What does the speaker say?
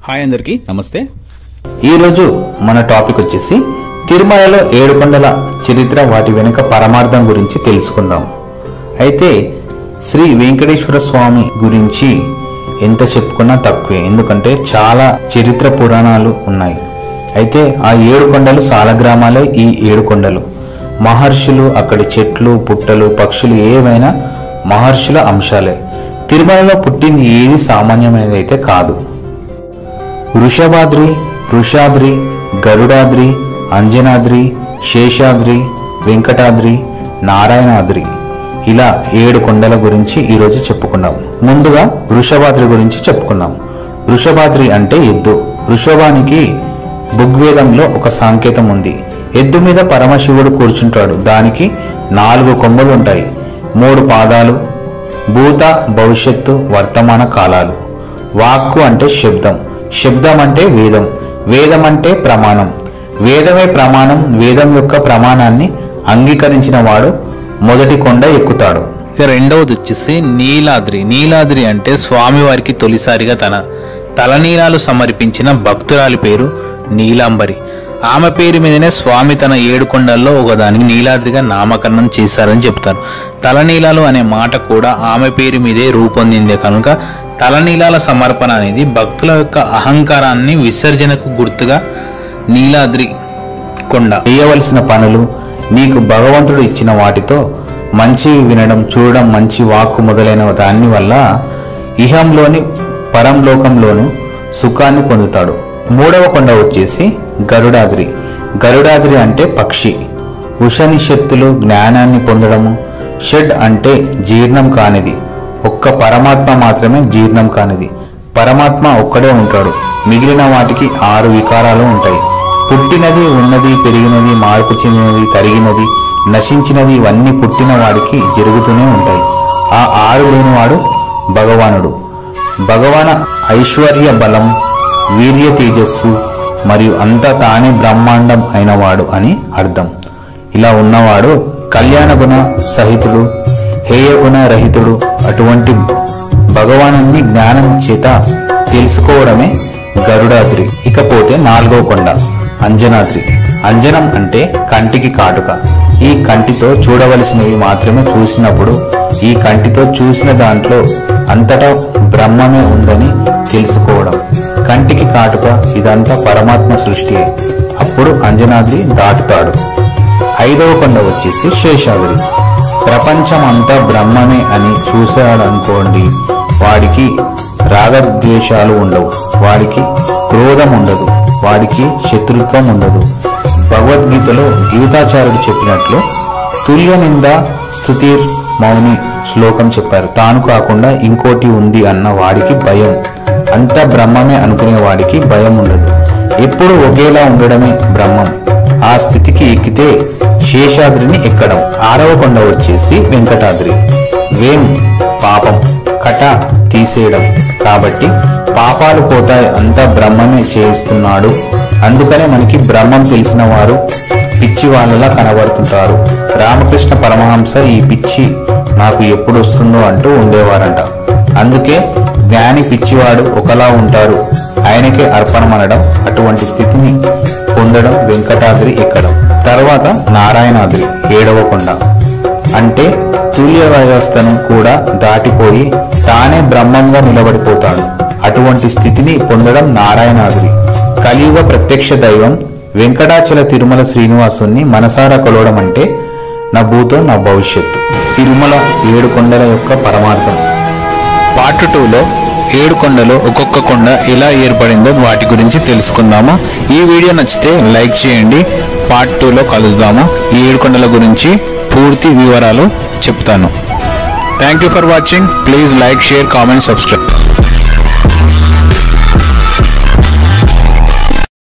hi అందరికీ నమస్తే ఈరోజు మన టాపిక్ వచ్చేసి తిరుమలలో ఏడుకొండల చరిత్ర వాటి వెనుక పరమార్థం గురించి తెలుసుకుందాం అయితే శ్రీ వెంకటేశ్వర స్వామి గురించి ఎంత చెప్పుకున్నా తక్కువే ఎందుకంటే చాలా చరిత్ర పురాణాలు ఉన్నాయి అయితే ఆ ఏడు కొండలు సాలగ్రామాలే ఈ ఏడు కొండలు మహర్షులు అక్కడి చెట్లు పుట్టలు పక్షులు ఏవైనా మహర్షుల అంశాలే తిరుమలలో పుట్టింది ఏది సామాన్యమైనది అయితే కాదు వృషభాద్రి వృషాద్రి గరుడాద్రి అంజనాద్రి శేషాద్రి వెంకటాద్రి నారాయణాద్రి ఇలా ఏడు కొండల గురించి ఈరోజు చెప్పుకున్నాం ముందుగా వృషభాద్రి గురించి చెప్పుకున్నాం వృషభాద్రి అంటే ఎద్దు వృషభానికి ఋగ్వేదంలో ఒక సాంకేతం ఉంది ఎద్దు మీద పరమశివుడు కూర్చుంటాడు దానికి నాలుగు కొమ్ములు ఉంటాయి మూడు పాదాలు భూత భవిష్యత్తు వర్తమాన కాలాలు వాక్కు అంటే శబ్దం శబ్దం అంటే వేదం వేదం అంటే ప్రమాణం వేదమే ప్రమాణం వేదం యొక్క ప్రమాణాన్ని అంగీకరించిన వాడు మొదటి కొండ ఎక్కుతాడు ఇక రెండవది వచ్చేసి నీలాద్రి నీలాద్రి అంటే స్వామివారికి తొలిసారిగా తన తలనీలాలు సమర్పించిన భక్తురాలి పేరు నీలాంబరి ఆమె పేరు మీదనే స్వామి తన ఏడు కొండల్లో ఒకదానికి నీలాద్రిగా నామకరణం చేశారని చెప్తారు తలనీలాలు అనే మాట కూడా ఆమె పేరు మీదే రూపొందిందే కనుక తలనీలాల సమర్పణ అనేది భక్తుల యొక్క అహంకారాన్ని విసర్జనకు గుర్తుగా నీలాద్రి కొండ చేయవలసిన పనులు నీకు భగవంతుడు ఇచ్చిన వాటితో మంచివి వినడం చూడడం మంచి వాక్కు మొదలైన దాని వల్ల ఇహంలోని పరంలోకంలోను సుఖాన్ని పొందుతాడు మూడవ కొండ వచ్చేసి గరుడాద్రి గరుడాద్రి అంటే పక్షి ఉషనిషత్తులు జ్ఞానాన్ని పొందడము షడ్ అంటే జీర్ణం కానిది ఒక్క పరమాత్మ మాత్రమే జీర్ణం కానిది పరమాత్మ ఒక్కడే ఉంటాడు మిగిలిన వాటికి ఆరు వికారాలు ఉంటాయి పుట్టినది ఉన్నది పెరిగినది మార్పు చెందినది తరిగినది నశించినది ఇవన్నీ పుట్టిన వాడికి జరుగుతూనే ఉంటాయి ఆ ఆరు లేనివాడు భగవానుడు భగవాన ఐశ్వర్య బలం వీర్య తేజస్సు మరియు అంతా తానే బ్రహ్మాండం అయినవాడు అని అర్థం ఇలా ఉన్నవాడు కళ్యాణ గుణ సహితుడు హేయ గుణ రహితుడు అటువంటి భగవానుని జ్ఞానం చేత తెలుసుకోవడమే గరుడాద్రి ఇకపోతే నాలుగో కొండ అంజనాద్రి అంజనం అంటే కంటికి కాటుక ఈ కంటితో చూడవలసినవి మాత్రమే చూసినప్పుడు ఈ కంటితో చూసిన దాంట్లో అంతటా బ్రహ్మమే ఉందని తెలుసుకోవడం కంటికి కాటుక ఇదంతా పరమాత్మ సృష్టి అప్పుడు అంజనాద్రి దాటుతాడు ఐదవ కొండ వచ్చేసి శేషాద్రి ప్రపంచం అంతా బ్రహ్మమే అని చూశాడనుకోండి వాడికి రాగద్వేషాలు ఉండవు వాడికి క్రోధం ఉండదు వాడికి శత్రుత్వం ఉండదు భగవద్గీతలో గీతాచార్యుడు చెప్పినట్లు తుల్య నింద స్తుతిర్ మౌని శ్లోకం చెప్పారు తాను కాకుండా ఇంకోటి ఉంది అన్న వాడికి భయం అంతా బ్రహ్మమే అనుకునే వాడికి భయం ఉండదు ఎప్పుడు ఒకేలా ఉండడమే బ్రహ్మం ఆ స్థితికి ఎక్కితే శేషాద్రిని ఎక్కడం ఆరవ కొండ వచ్చేసి వెంకటాద్రి వేం పాపం కట తీసేయడం కాబట్టి పాపాలు పోతాయి అంతా బ్రహ్మమే చేయిస్తున్నాడు అందుకనే మనకి బ్రహ్మం తెలిసిన వారు పిచ్చి వాళ్ళలా కనబడుతుంటారు రామకృష్ణ పరమహంస ఈ పిచ్చి నాకు ఎప్పుడు వస్తుందో అంటూ ఉండేవారంట అందుకే జ్ఞాని పిచ్చివాడు ఒకలా ఉంటారు ఆయనకే అర్పణమనడం అటువంటి స్థితిని పొందడం వెంకటాద్రి ఎక్కడం తర్వాత నారాయణాద్రి ఏడవ కొండ అంటే తుల్య వ్యవస్థను కూడా దాటిపోయి తానే బ్రహ్మంగా నిలబడిపోతాడు అటువంటి స్థితిని పొందడం నారాయణాద్రి కలియుగ ప్రత్యక్ష దైవం వెంకటాచల తిరుమల శ్రీనివాసుని మనసారా కొలవడం అంటే నా భూతో నా భవిష్యత్తు తిరుమల ఏడు కొండల యొక్క పరమార్థం పార్ట్ టూలో ఏడు కొండలు ఒక్కొక్క కొండ ఎలా ఏర్పడిందో వాటి గురించి తెలుసుకుందాము ఈ వీడియో నచ్చితే లైక్ చేయండి పార్ట్ టూలో కలుద్దాము ఈ ఏడు కొండల గురించి పూర్తి వివరాలు చెప్తాను thank you for watching please like share comment subscribe